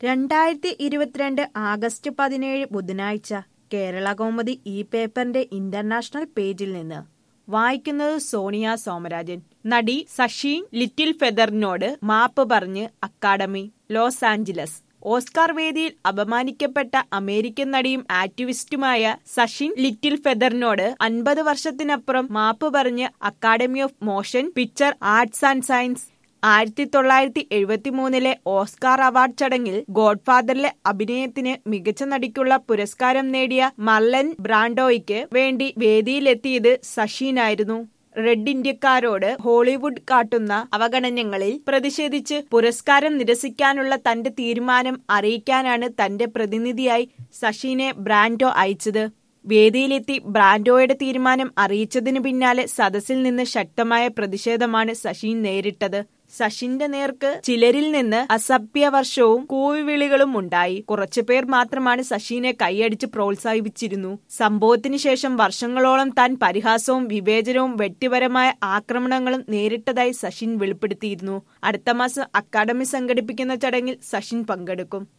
രണ്ടായിരത്തി ഇരുപത്തിരണ്ട് ആഗസ്റ്റ് പതിനേഴ് ബുധനാഴ്ച കേരള കൗമുദി ഈ പേപ്പറിന്റെ ഇന്റർനാഷണൽ പേജിൽ നിന്ന് വായിക്കുന്നത് സോണിയ സോമരാജൻ നടി സഷീൻ ലിറ്റിൽ ഫെദറിനോട് മാപ്പ് പറഞ്ഞ് അക്കാഡമി ലോസ് ആഞ്ചലസ് ഓസ്കാർ വേദിയിൽ അപമാനിക്കപ്പെട്ട അമേരിക്കൻ നടിയും ആക്ടിവിസ്റ്റുമായ സഷിൻ ലിറ്റിൽ ഫെദറിനോട് അൻപത് വർഷത്തിനപ്പുറം മാപ്പ് പറഞ്ഞ് academy of motion picture arts and science ആയിരത്തി തൊള്ളായിരത്തി എഴുപത്തി മൂന്നിലെ ഓസ്കാർ അവാർഡ് ചടങ്ങിൽ ഗോഡ്ഫാദറിലെ അഭിനയത്തിന് മികച്ച നടിക്കുള്ള പുരസ്കാരം നേടിയ മർലൻ ബ്രാൻഡോയ്ക്ക് വേണ്ടി വേദിയിലെത്തിയത് സഷീനായിരുന്നു റെഡ് ഇന്ത്യക്കാരോട് ഹോളിവുഡ് കാട്ടുന്ന അവഗണനകളിൽ പ്രതിഷേധിച്ച് പുരസ്കാരം നിരസിക്കാനുള്ള തന്റെ തീരുമാനം അറിയിക്കാനാണ് തന്റെ പ്രതിനിധിയായി സഷീനെ ബ്രാൻഡോ അയച്ചത് വേദിയിലെത്തി ബ്രാൻഡോയുടെ തീരുമാനം അറിയിച്ചതിനു പിന്നാലെ സദസ്സിൽ നിന്ന് ശക്തമായ പ്രതിഷേധമാണ് സഷീൻ നേരിട്ടത് സഷിന്റെ നേർക്ക് ചിലരിൽ നിന്ന് അസഭ്യവർഷവും കൂവിവിളികളും ഉണ്ടായി കുറച്ചുപേർ മാത്രമാണ് സഷീനെ കൈയടിച്ച് പ്രോത്സാഹിപ്പിച്ചിരുന്നു സംഭവത്തിന് ശേഷം വർഷങ്ങളോളം താൻ പരിഹാസവും വിവേചനവും വ്യക്തിപരമായ ആക്രമണങ്ങളും നേരിട്ടതായി സഷിൻ വെളിപ്പെടുത്തിയിരുന്നു അടുത്ത മാസം അക്കാദമി സംഘടിപ്പിക്കുന്ന ചടങ്ങിൽ സഷിൻ പങ്കെടുക്കും